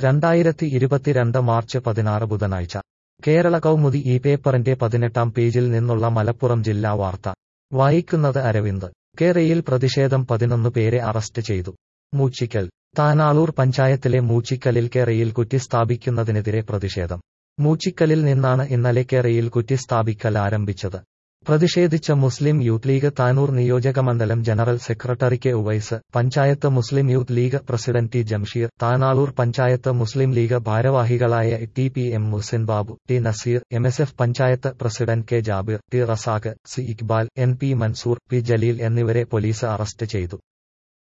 രണ്ടായിരത്തി ഇരുപത്തിരണ്ട് മാർച്ച് പതിനാറ് ബുധനാഴ്ച കേരള കൗമുദി ഈ പേപ്പറിന്റെ പതിനെട്ടാം പേജിൽ നിന്നുള്ള മലപ്പുറം ജില്ലാ വാർത്ത വായിക്കുന്നത് അരവിന്ദ് കേരയിൽ പ്രതിഷേധം പതിനൊന്ന് പേരെ അറസ്റ്റ് ചെയ്തു മൂച്ചിക്കൽ താനാളൂർ പഞ്ചായത്തിലെ മൂച്ചിക്കലിൽ കേരയിൽ കുറ്റി സ്ഥാപിക്കുന്നതിനെതിരെ പ്രതിഷേധം മൂച്ചിക്കലിൽ നിന്നാണ് ഇന്നലെ കേരയിൽ കുറ്റി സ്ഥാപിക്കൽ ആരംഭിച്ചത് പ്രതിഷേധിച്ച മുസ്ലിം യൂത്ത് ലീഗ് താനൂർ നിയോജകമണ്ഡലം general secretary K Uvais panchayat Muslim youth league president T Jamsheer Thanalur panchayat Muslim league ഭാരവാഹികളായ T P M Musin Babu T Naseer M S F panchayat president K Jabir T Razak C Iqbal N P Mansoor P Jaleel എന്നിവരെ പോലീസ് അറസ്റ്റ് ചെയ്തു